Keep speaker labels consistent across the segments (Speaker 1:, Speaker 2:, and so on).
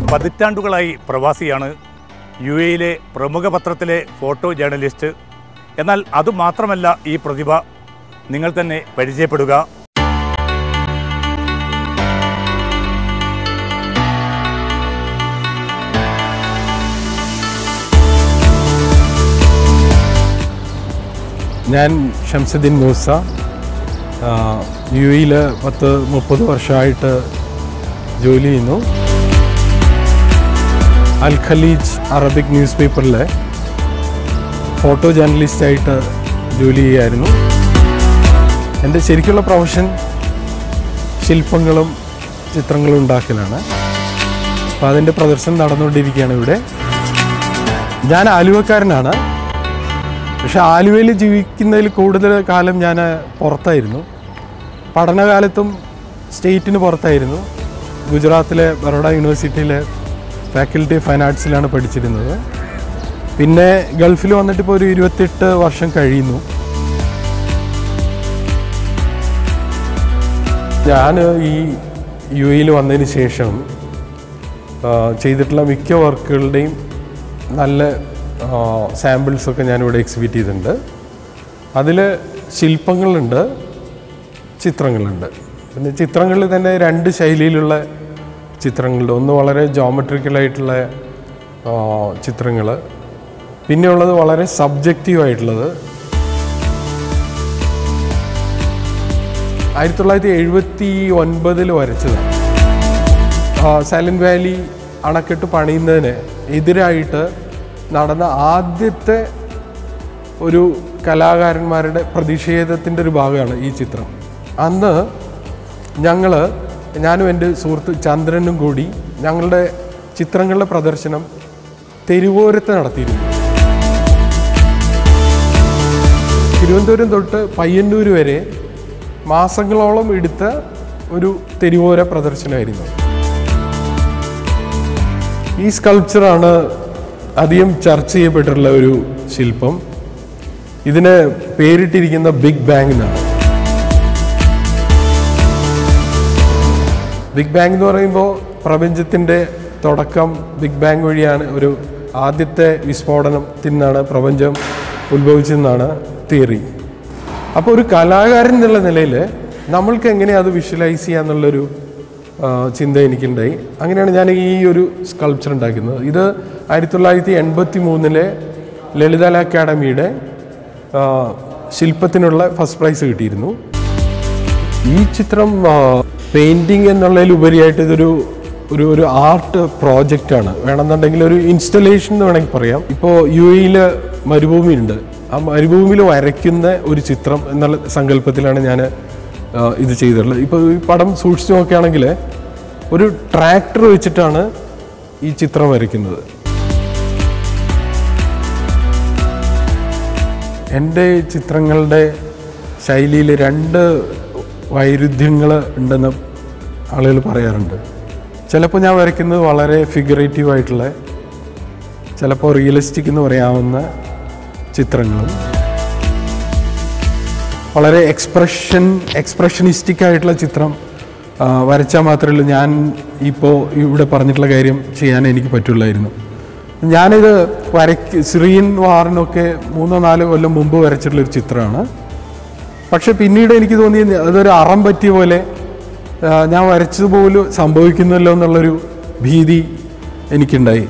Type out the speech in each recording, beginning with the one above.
Speaker 1: പതിറ്റാണ്ടുകളായി പ്രവാസിയാണ് യു എയിലെ പ്രമുഖ പത്രത്തിലെ ഫോട്ടോ ജേർണലിസ്റ്റ് എന്നാൽ അതുമാത്രമല്ല ഈ പ്രതിഭ നിങ്ങൾ തന്നെ പരിചയപ്പെടുക
Speaker 2: ഞാൻ ഷംസുദ്ദീൻ മൂസ യു എയിൽ പത്ത് മുപ്പത് വർഷമായിട്ട് ജോലി ചെയ്യുന്നു അൽ ഖലീജ് അറബിക് ന്യൂസ് പേപ്പറിലെ ഫോട്ടോ ജേർണലിസ്റ്റായിട്ട് ജോലി ചെയ്യായിരുന്നു എൻ്റെ ശരിക്കുള്ള പ്രൊഫഷൻ ശില്പങ്ങളും ചിത്രങ്ങളും ഉണ്ടാക്കലാണ് അപ്പോൾ അതിൻ്റെ പ്രദർശനം നടന്നുകൊണ്ടിരിക്കുകയാണ് ഇവിടെ ഞാൻ ആലുവക്കാരനാണ് പക്ഷെ ആലുവയിൽ ജീവിക്കുന്നതിൽ കൂടുതൽ കാലം ഞാൻ പുറത്തായിരുന്നു പഠനകാലത്തും സ്റ്റേറ്റിന് പുറത്തായിരുന്നു ഗുജറാത്തിലെ ബറോഡ യൂണിവേഴ്സിറ്റിയിലെ ഫാക്കൽറ്റി ഓഫ് ഫൈൻ ആർട്സിലാണ് പഠിച്ചിരുന്നത് പിന്നെ ഗൾഫിൽ വന്നിട്ട് ഇപ്പോൾ ഒരു ഇരുപത്തെട്ട് വർഷം കഴിയുന്നു ഞാൻ ഈ യു എയിൽ വന്നതിന് ശേഷം ആ, ചെയ്തിട്ടുള്ള മിക്ക വർക്കുകളുടെയും നല്ല സാമ്പിൾസൊക്കെ ഞാനിവിടെ എക്സിബിറ്റ് ചെയ്തിട്ടുണ്ട് അതിൽ ശില്പങ്ങളുണ്ട് ചിത്രങ്ങളുണ്ട് പിന്നെ ചിത്രങ്ങളിൽ തന്നെ രണ്ട് ശൈലിയിലുള്ള ചിത്രങ്ങളുണ്ട് ഒന്ന് വളരെ ജോമെട്രിക്കലായിട്ടുള്ള ചിത്രങ്ങൾ പിന്നെയുള്ളത് വളരെ സബ്ജക്റ്റീവ് ആയിട്ടുള്ളത് ആയിരത്തി തൊള്ളായിരത്തി എഴുപത്തി ഒൻപതിൽ വരച്ചതാണ് സൈലന്റ് വാലി അണക്കെട്ട് പണിയുന്നതിന് എതിരായിട്ട് നടന്ന ആദ്യത്തെ ഒരു കലാകാരന്മാരുടെ പ്രതിഷേധത്തിൻ്റെ ഒരു ഭാഗമാണ് ഈ ചിത്രം അന്ന് ഞങ്ങൾ ഞാനും എൻ്റെ സുഹൃത്ത് ചന്ദ്രനും കൂടി ഞങ്ങളുടെ ചിത്രങ്ങളുടെ പ്രദർശനം തെരുവോരത്ത് നടത്തിയിരുന്നു തിരുവനന്തപുരം തൊട്ട് പയ്യന്നൂർ വരെ മാസങ്ങളോളം എടുത്ത ഒരു തെരുവോര പ്രദർശനമായിരുന്നു ഈ സ്കൾപ്ചറാണ് അധികം ചർച്ച ചെയ്യപ്പെട്ടിട്ടുള്ള ഒരു ശില്പം ഇതിന് പേരിട്ടിരിക്കുന്ന ബിഗ് ബാങ് എന്നാണ് ബിഗ് ബാങ് എന്ന് പറയുമ്പോൾ പ്രപഞ്ചത്തിൻ്റെ തുടക്കം ബിഗ് ബാങ് വഴിയാണ് ഒരു ആദ്യത്തെ വിസ്ഫോടനത്തിൽ നിന്നാണ് പ്രപഞ്ചം ഉത്ഭവിച്ചതെന്നാണ് തിയറി അപ്പോൾ ഒരു കലാകാരൻ എന്നുള്ള നിലയിൽ നമ്മൾക്ക് എങ്ങനെ അത് വിഷ്വലൈസ് ചെയ്യാന്നുള്ളൊരു ആ, ചിന്ത എനിക്കുണ്ടായി അങ്ങനെയാണ് ഞാൻ ഈ ഒരു സ്കൾപ്ചർ ഉണ്ടാക്കുന്നത് ഇത് ആയിരത്തി തൊള്ളായിരത്തി എൺപത്തി മൂന്നിലെ ലളിതകല അക്കാഡമിയുടെ ആ, ശില്പത്തിനുള്ള ഫസ്റ്റ് പ്രൈസ് കിട്ടിയിരുന്നു ഈ ചിത്രം പെയിൻറ്റിങ് എന്നുള്ളതിൽ ഉപരിയായിട്ട് ഇതൊരു ഒരു ഒരു ആർട്ട് പ്രോജക്റ്റാണ് വേണമെന്നുണ്ടെങ്കിൽ ഒരു ഇൻസ്റ്റലേഷൻ എന്ന് വേണമെങ്കിൽ പറയാം ഇപ്പോൾ യു എയിൽ മരുഭൂമിയുണ്ട് ആ മരുഭൂമിയിൽ വരയ്ക്കുന്ന ഒരു ചിത്രം എന്നുള്ള സങ്കല്പത്തിലാണ് ഞാൻ ഇത് ചെയ്തിട്ടുള്ളത് ഇപ്പോൾ ഈ പടം സൂക്ഷിച്ച് നോക്കുകയാണെങ്കിൽ ഒരു ട്രാക്ടർ വെച്ചിട്ടാണ് ഈ ചിത്രം വരയ്ക്കുന്നത് എൻ്റെ ചിത്രങ്ങളുടെ ശൈലിയിൽ രണ്ട് വൈരുദ്ധ്യങ്ങൾ ഉണ്ടെന്ന് ആളുകൾ പറയാറുണ്ട് ചിലപ്പോൾ ഞാൻ വരയ്ക്കുന്നത് വളരെ ഫിഗറേറ്റീവ് ആയിട്ടുള്ള ചിലപ്പോൾ റിയലിസ്റ്റിക് എന്ന് പറയാവുന്ന ചിത്രങ്ങളും വളരെ എക്സ്പ്രഷൻ എക്സ്പ്രഷനിസ്റ്റിക് ആയിട്ടുള്ള ചിത്രം ആ, വരച്ചാൽ മാത്രമേ ഉള്ളൂ ഞാൻ ഇപ്പോൾ ഇവിടെ പറഞ്ഞിട്ടുള്ള കാര്യം ചെയ്യാൻ എനിക്ക് പറ്റുള്ളായിരുന്നു ഞാനിത് വരയ്ക്ക് സിറിയൻ വാറിനൊക്കെ മൂന്നോ നാലോ കൊല്ലം മുമ്പ് വരച്ചിട്ടുള്ളൊരു ചിത്രമാണ് പക്ഷെ പിന്നീട് എനിക്ക് തോന്നി അതൊരു അറം പറ്റിയ പോലെ ആ, ഞാൻ വരച്ചതുപോലും സംഭവിക്കുന്നല്ലോ എന്നുള്ളൊരു ഭീതി എനിക്കുണ്ടായി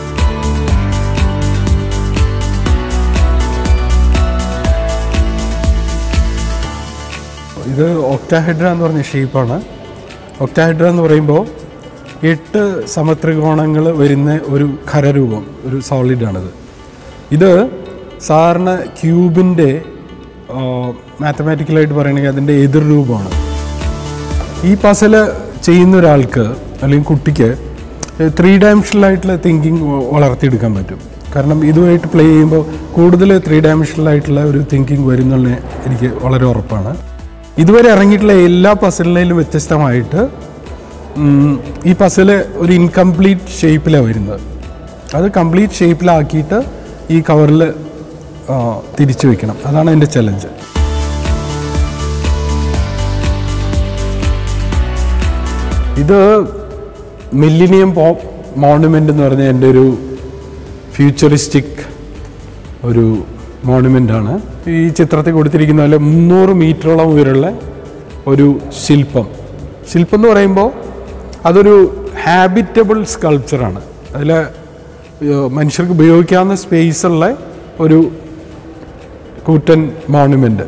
Speaker 2: ഇത് ഒക്ടാഹെഡ്ര എന്ന് പറഞ്ഞ ഷേപ്പാണ് ഒക്ടാഹെഡ്ര എന്ന് പറയുമ്പോൾ എട്ട് സമത്രികോണങ്ങൾ വരുന്ന ഒരു ഖരരൂപം ഒരു സോളിഡാണിത് ഇത് സാധാരണ ക്യൂബിൻ്റെ മാത്തമാറ്റിക്കലായിട്ട് പറയുകയാണെങ്കിൽ അതിൻ്റെ എതിർ രൂപമാണ് ഈ പസല് ചെയ്യുന്ന ഒരാൾക്ക് അല്ലെങ്കിൽ കുട്ടിക്ക് ത്രീ ഡയമെൻഷനലായിട്ടുള്ള തിങ്കിങ് വളർത്തിയെടുക്കാൻ പറ്റും കാരണം ഇതുമായിട്ട് പ്ലേ ചെയ്യുമ്പോൾ കൂടുതൽ ത്രീ ഡയമെൻഷനലായിട്ടുള്ള ഒരു തിങ്കിങ് വരുന്നുള്ളത് എനിക്ക് വളരെ ഉറപ്പാണ് ഇതുവരെ ഇറങ്ങിയിട്ടുള്ള എല്ലാ പസലിലും വ്യത്യസ്തമായിട്ട് ഉം, ഈ പസല് ഒരു ഇൻകംപ്ലീറ്റ് ഷേപ്പിലാണ് വരുന്നത് അത് കംപ്ലീറ്റ് ഷേപ്പിലാക്കിയിട്ട് ഈ കവറിൽ തിരിച്ചു വെക്കണം അതാണ് എൻ്റെ ചലഞ്ച് ഇത് മില്ലിനിയം മോണുമെൻ്റ് എന്ന് പറഞ്ഞാൽ എൻ്റെ ഒരു ഫ്യൂച്ചറിസ്റ്റിക് ഒരു മോണുമെൻ്റ് ആണ് ഈ ചിത്രത്തിൽ കൊടുത്തിരിക്കുന്ന പോലെ മുന്നൂറ് മീറ്ററോളം ഉയരമുള്ള ഒരു ശില്പം ശില്പം എന്ന് പറയുമ്പോൾ അതൊരു ഹാബിറ്റബിൾ സ്കൾപ്ചറാണ് അതിൽ മനുഷ്യർക്ക് ഉപയോഗിക്കാവുന്ന സ്പേസുള്ള ഒരു കൂറ്റൻ മോണുമെൻ്റ്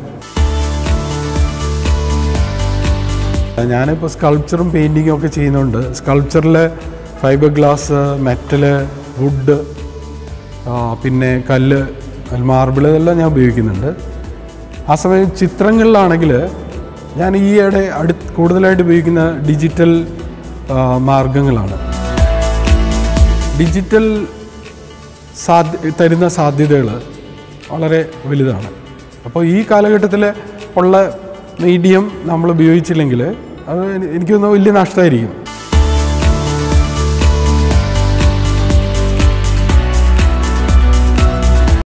Speaker 2: ഞാനിപ്പോൾ സ്കൾപ്ചറും പെയിൻറ്റിങ്ങും ഒക്കെ ചെയ്യുന്നുണ്ട് സ്കൾപ്ചറിൽ ഫൈബർ ഗ്ലാസ് മെറ്റല് വുഡ് പിന്നെ കല്ല് മാർബിൾ ഇതെല്ലാം ഞാൻ ഉപയോഗിക്കുന്നുണ്ട് ആ സമയം ചിത്രങ്ങളിലാണെങ്കിൽ ഞാൻ ഈയിടെ അടുത്ത് കൂടുതലായിട്ട് ഉപയോഗിക്കുന്ന ഡിജിറ്റൽ ആ, മാർഗങ്ങളാണ് ഡിജിറ്റൽ സാധ്യ തരുന്ന സാധ്യതകൾ വളരെ വലുതാണ് അപ്പോൾ ഈ കാലഘട്ടത്തിൽ ഉള്ള മീഡിയം നമ്മൾ ഉപയോഗിച്ചില്ലെങ്കിൽ അത് എനി- എനിക്ക് തോന്നുന്നു വലിയ നഷ്ടമായിരിക്കും